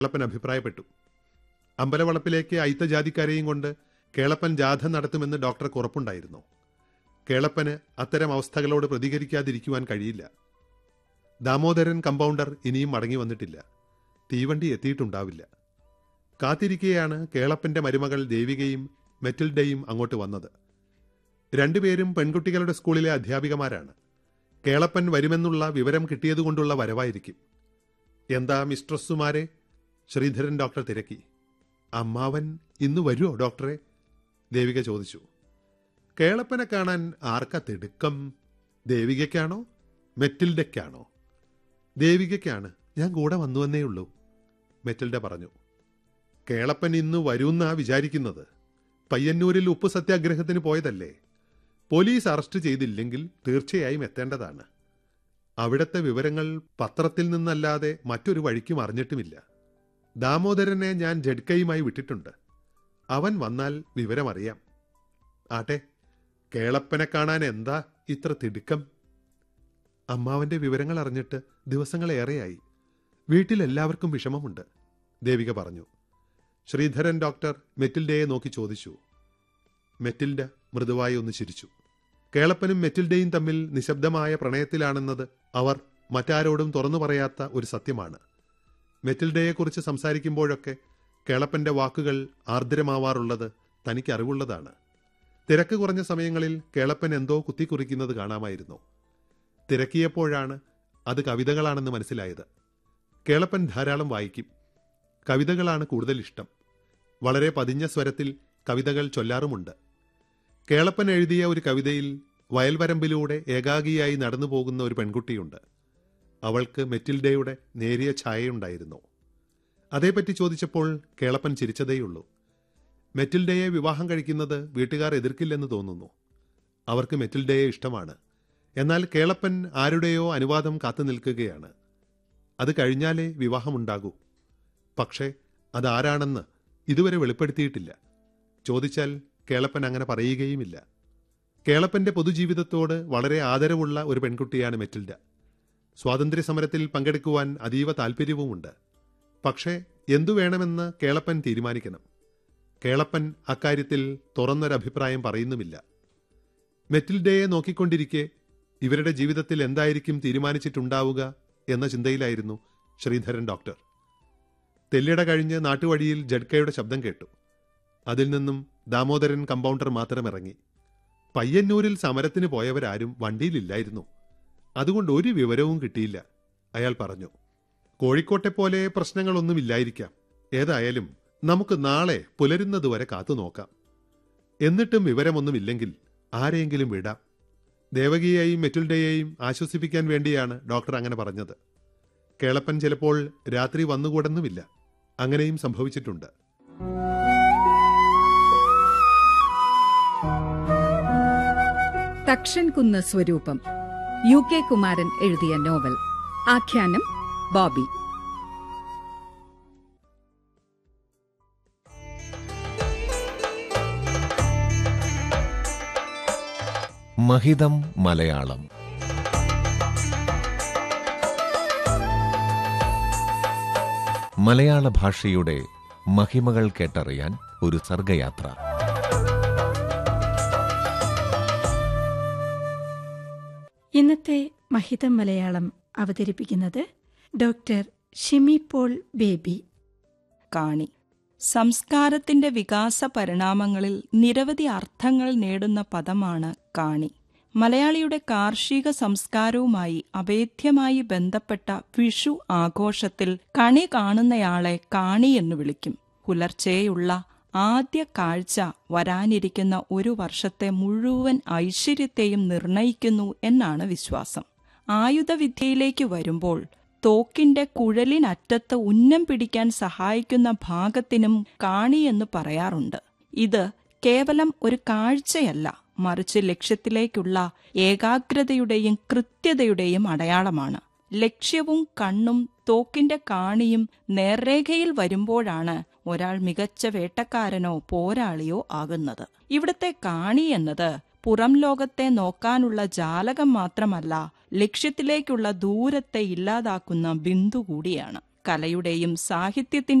കേളപ്പൻ അഭിപ്രായപ്പെട്ടു അമ്പലവളപ്പിലേക്ക് അയിത്തജാതിക്കാരെയും കൊണ്ട് കേളപ്പൻ ജാഥ നടത്തുമെന്ന് ഡോക്ടർക്ക് ഉറപ്പുണ്ടായിരുന്നു കേളപ്പന് അത്തരം അവസ്ഥകളോട് പ്രതികരിക്കാതിരിക്കുവാൻ കഴിയില്ല ദാമോദരൻ കമ്പൗണ്ടർ ഇനിയും മടങ്ങി വന്നിട്ടില്ല തീവണ്ടി എത്തിയിട്ടുണ്ടാവില്ല കാത്തിരിക്കെയാണ് കേളപ്പന്റെ മരുമകൾ ദേവികയും മെറ്റിൽഡയും അങ്ങോട്ട് വന്നത് രണ്ടുപേരും പെൺകുട്ടികളുടെ സ്കൂളിലെ അധ്യാപികമാരാണ് കേളപ്പൻ വരുമെന്നുള്ള വിവരം കിട്ടിയതുകൊണ്ടുള്ള വരവായിരിക്കും എന്താ മിസ്ട്രസ്സുമാരെ ശ്രീധരൻ ഡോക്ടർ തിരക്കി അമ്മാവൻ ഇന്ന് വരുമോ ഡോക്ടറെ ദേവിക ചോദിച്ചു കേളപ്പനെ കാണാൻ ആർക്കാ തിടുക്കം ദേവികയ്ക്കാണോ മെറ്റിൽഡയ്ക്കാണോ ദേവികയ്ക്കാണ് ഞാൻ കൂടെ വന്നുവെന്നേ ഉള്ളൂ മെറ്റിൽഡ പറഞ്ഞു കേളപ്പൻ ഇന്ന് വരുന്നാ വിചാരിക്കുന്നത് പയ്യന്നൂരിൽ ഉപ്പ് സത്യാഗ്രഹത്തിന് പോയതല്ലേ പോലീസ് അറസ്റ്റ് ചെയ്തില്ലെങ്കിൽ തീർച്ചയായും എത്തേണ്ടതാണ് അവിടത്തെ വിവരങ്ങൾ പത്രത്തിൽ നിന്നല്ലാതെ മറ്റൊരു വഴിക്കും അറിഞ്ഞിട്ടുമില്ല ദാമോദരനെ ഞാൻ ജഡ്കയുമായി വിട്ടിട്ടുണ്ട് അവൻ വന്നാൽ വിവരമറിയാം ആട്ടെ കേളപ്പനെ കാണാൻ എന്താ ഇത്ര തിടുക്കം അമ്മാവന്റെ വിവരങ്ങൾ അറിഞ്ഞിട്ട് ദിവസങ്ങളേറെയായി വീട്ടിൽ എല്ലാവർക്കും വിഷമമുണ്ട് ദേവിക പറഞ്ഞു ശ്രീധരൻ ഡോക്ടർ മെറ്റിൽഡയെ നോക്കി ചോദിച്ചു മെറ്റിൽഡ മൃദുവായി ഒന്ന് ചിരിച്ചു കേളപ്പനും മെറ്റിൽഡയും തമ്മിൽ നിശബ്ദമായ പ്രണയത്തിലാണെന്നത് അവർ മറ്റാരോടും തുറന്നു പറയാത്ത ഒരു സത്യമാണ് മെറ്റിൽഡയെക്കുറിച്ച് സംസാരിക്കുമ്പോഴൊക്കെ കേളപ്പന്റെ വാക്കുകൾ ആർദ്രമാവാറുള്ളത് തനിക്ക് അറിവുള്ളതാണ് തിരക്ക് കുറഞ്ഞ സമയങ്ങളിൽ കേളപ്പൻ എന്തോ കുത്തിക്കുറിക്കുന്നത് കാണാമായിരുന്നു തിരക്കിയപ്പോഴാണ് അത് കവിതകളാണെന്ന് മനസ്സിലായത് കേളപ്പൻ ധാരാളം വായിക്കും കവിതകളാണ് കൂടുതൽ ഇഷ്ടം വളരെ പതിഞ്ഞ സ്വരത്തിൽ കവിതകൾ ചൊല്ലാറുമുണ്ട് കേളപ്പൻ എഴുതിയ ഒരു കവിതയിൽ വയൽവരമ്പിലൂടെ ഏകാഗിയായി നടന്നു പോകുന്ന ഒരു പെൺകുട്ടിയുണ്ട് അവൾക്ക് മെറ്റിൽഡയുടെ നേരിയ ഛായയുണ്ടായിരുന്നു അതേപ്പറ്റി ചോദിച്ചപ്പോൾ കേളപ്പൻ ചിരിച്ചതേയുള്ളൂ മെറ്റിൽഡയെ വിവാഹം കഴിക്കുന്നത് വീട്ടുകാർ എതിർക്കില്ലെന്ന് തോന്നുന്നു അവർക്ക് മെറ്റിൽഡയെ ഇഷ്ടമാണ് എന്നാൽ കേളപ്പൻ ആരുടെയോ അനുവാദം കാത്തു നിൽക്കുകയാണ് അത് കഴിഞ്ഞാലേ വിവാഹമുണ്ടാകൂ പക്ഷേ അതാരാണെന്ന് ഇതുവരെ വെളിപ്പെടുത്തിയിട്ടില്ല ചോദിച്ചാൽ കേളപ്പൻ അങ്ങനെ പറയുകയുമില്ല കേളപ്പന്റെ പൊതുജീവിതത്തോട് വളരെ ആദരവുള്ള ഒരു പെൺകുട്ടിയാണ് മെറ്റിൽഡ സ്വാതന്ത്ര്യ സമരത്തിൽ പങ്കെടുക്കുവാൻ അതീവ താല്പര്യവുമുണ്ട് പക്ഷേ എന്തു വേണമെന്ന് കേളപ്പൻ തീരുമാനിക്കണം കേളപ്പൻ അക്കാര്യത്തിൽ തുറന്നൊരഭിപ്രായം പറയുന്നുമില്ല മെറ്റിൽഡയെ നോക്കിക്കൊണ്ടിരിക്കെ ഇവരുടെ ജീവിതത്തിൽ എന്തായിരിക്കും തീരുമാനിച്ചിട്ടുണ്ടാവുക എന്ന ചിന്തയിലായിരുന്നു ശ്രീധരൻ ഡോക്ടർ തെല്ലിട കഴിഞ്ഞ് നാട്ടുവഴിയിൽ ജഡ്കയുടെ ശബ്ദം കേട്ടു അതിൽ നിന്നും ദാമോദരൻ കമ്പൗണ്ടർ മാത്രം ഇറങ്ങി പയ്യന്നൂരിൽ സമരത്തിന് പോയവരാരും വണ്ടിയിലില്ലായിരുന്നു അതുകൊണ്ട് ഒരു വിവരവും കിട്ടിയില്ല അയാൾ പറഞ്ഞു കോഴിക്കോട്ടെ പോലെ പ്രശ്നങ്ങളൊന്നുമില്ലായിരിക്കാം ഏതായാലും നമുക്ക് നാളെ പുലരുന്നതുവരെ കാത്തു നോക്കാം എന്നിട്ടും വിവരമൊന്നുമില്ലെങ്കിൽ ആരെയെങ്കിലും വിടാം ദേവകിയെയും മെറ്റിൽഡയെയും ആശ്വസിപ്പിക്കാൻ വേണ്ടിയാണ് ഡോക്ടർ അങ്ങനെ പറഞ്ഞത് കേളപ്പൻ ചിലപ്പോൾ രാത്രി വന്നുകൂടെന്നുമില്ല അങ്ങനെയും സംഭവിച്ചിട്ടുണ്ട് തക്ഷൻ സ്വരൂപം യു കെ കുമാരൻ എഴുതിയ നോവൽ ആഖ്യാനം ബോബി മഹിതം മലയാളം മലയാള ഭാഷയുടെ മഹിമകൾ കേട്ടറിയാൻ ഒരു സർഗയാത്ര ഇന്നത്തെ മഹിതം മലയാളം അവതരിപ്പിക്കുന്നത് ഡോക്ടർ ഷിമി പോൾ ബേബി കാണി സംസ്കാരത്തിന്റെ വികാസ പരിണാമങ്ങളിൽ നിരവധി അർത്ഥങ്ങൾ നേടുന്ന പദമാണ് കാണി മലയാളിയുടെ കാർഷിക സംസ്കാരവുമായി അഭേദ്യമായി ബന്ധപ്പെട്ട വിഷു ആഘോഷത്തിൽ കണി കാണുന്നയാളെ കാണി എന്ന് വിളിക്കും പുലർച്ചെയുള്ള ആദ്യ കാഴ്ച വരാനിരിക്കുന്ന ഒരു വർഷത്തെ മുഴുവൻ ഐശ്വര്യത്തെയും നിർണയിക്കുന്നു എന്നാണ് വിശ്വാസം ആയുധവിദ്യയിലേക്ക് വരുമ്പോൾ തോക്കിന്റെ കുഴലിനറ്റത്ത് ഉന്നം പിടിക്കാൻ സഹായിക്കുന്ന ഭാഗത്തിനും കാണിയെന്ന് പറയാറുണ്ട് ഇത് കേവലം ഒരു കാഴ്ചയല്ല മറിച്ച് ലക്ഷ്യത്തിലേക്കുള്ള ഏകാഗ്രതയുടെയും കൃത്യതയുടെയും അടയാളമാണ് ലക്ഷ്യവും കണ്ണും തോക്കിന്റെ കാണിയും നേർരേഖയിൽ വരുമ്പോഴാണ് ഒരാൾ മികച്ച വേട്ടക്കാരനോ പോരാളിയോ ആകുന്നത് ഇവിടുത്തെ കാണി എന്നത് പുറം ലോകത്തെ നോക്കാനുള്ള ജാലകം മാത്രമല്ല ലക്ഷ്യത്തിലേക്കുള്ള ദൂരത്തെ ഇല്ലാതാക്കുന്ന ബിന്ദു കൂടിയാണ് കലയുടെയും സാഹിത്യത്തിന്റെയും